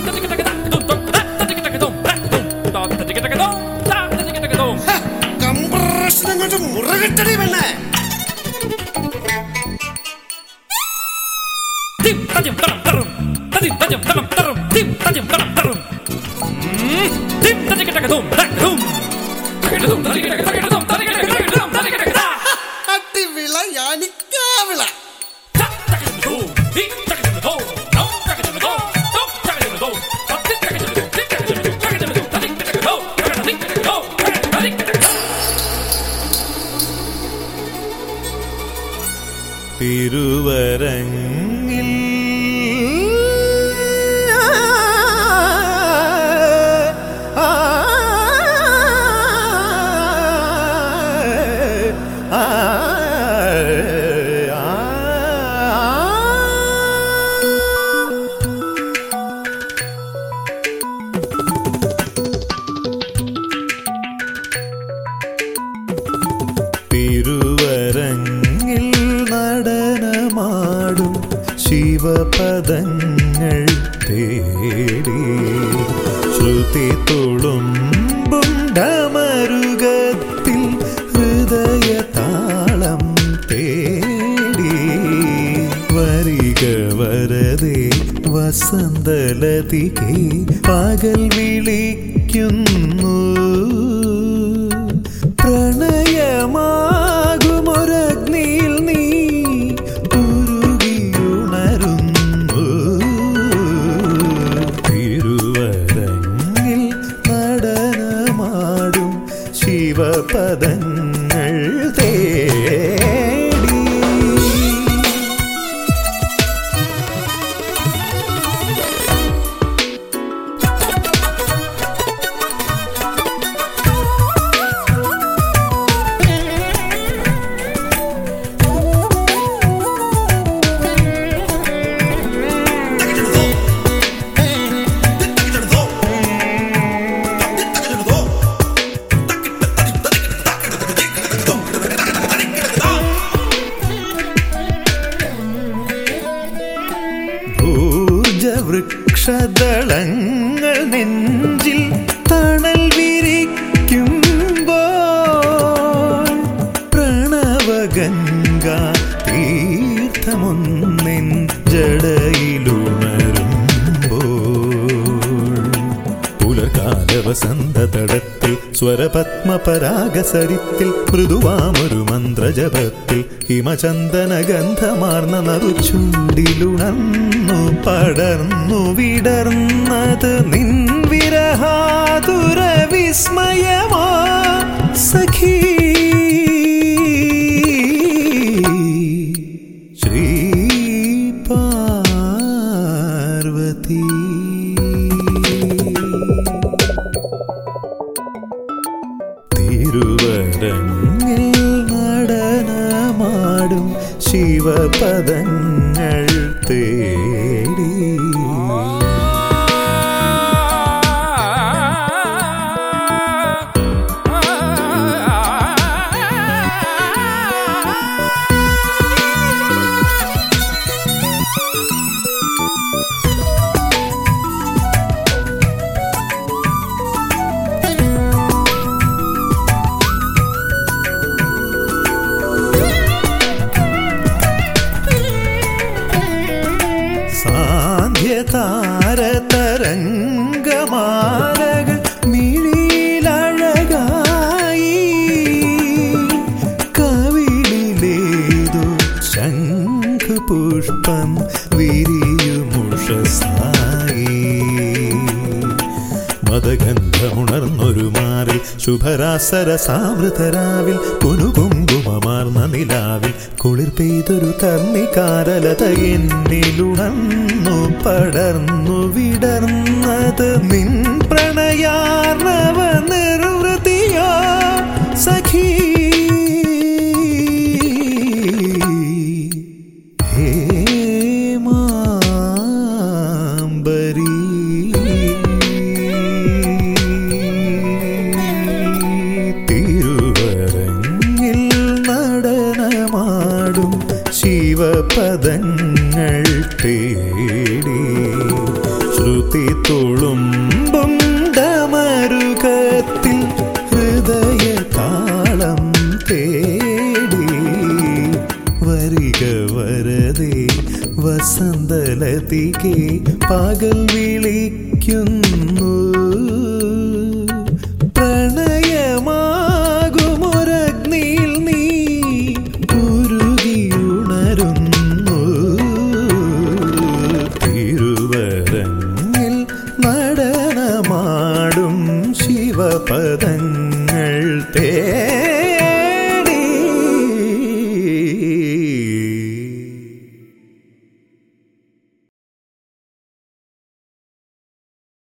compression അങ്ങോട്ട് മുറകിട്ടടി പെണ്ണേ അടിവിള യാനിക്കാവിള തിരുവരങ്ങിൽ തിരുവരങ്ങിൽ നടനമാടും ശിവപദങ്ങൾ തേടി ശ്രുതി തുളുമ്പും ഡമരുകത്തിൽ ഹൃദയ താളം തേടി വരിക വരതേ വസന്തലതികെ പകൽ വിളിക്കുന്നു പ്രണയമാകുമൊരഗ്നിയിൽ നീ ഉരുകിയുണരുന്നു തിരുവരങ്ങിൽ നടനമാടും ശിവപദങ്ങൾ തേടി ഭൂജവൃക്ഷദളങ്ങൾ നെഞ്ചിൽ തണൽ വിരിക്കുമ്പോൾ പ്രണവഗംഗ തീർത്ഥമൊന്നിൻ ജടയിലുണരുമ്പോൾ പുലർകാല വസന്ത തടത്തിൽ സ്വരപത്മപരാഗസരിത്തിൽ മൃദുവാമൊരു മന്ത്രജപത്തിൽ ഹിമചന്ദന ഗന്ധമാർന്ന നറുചുണ്ടിലുണർന്നു പടർന്നു വിടർന്നത് നിൻ വിരഹാതുര വിസ്മയമോ സഖീ ശ്രീ പാർവതി തിരുവരങ്ങിൽ നടനമാടും ശിവപദങ്ങൾ തേടി സാന്ധ്യതാരതരംഗമാലകൾ മിഴിയിലഴകായി കവിളിലേതു ശംഖുപുഷ്പം വിരിയുമുഷസായി മതഗന്ധമുണർന്നൊരു മാറിൽ ശുഭരാസര സാമൃതരാവിൽ കുനുകുങ്കുമമാർന്ന നിലാവിൽ കുളിർ പെയ്തൊരു കർണികാരലത എന്നിലുണർന്നു പടർന്നു വിടർന്നത് നിൻ പ്രണയാർണവ നിർവൃതിയോ സഖീ ഹേമാംബരീ തിരുവരങ്ങിൽ നടനമാടും ശിവപദങ്ങൾ തേടി ശ്രുതി തുളുമ്പും ഡമരുകത്തിൽ ഹൃദയ താളം തേടി വരിക വരതേ വസന്തലതികെ പകൽ വിളിക്കുന്നു പ്രണയമാകുമൊരഗ്നിയിൽ നീ ഉരുകിയുണരുന്നു തിരുവരങ്ങിൽ നടനമാടും ശിവപദങ്ങൾ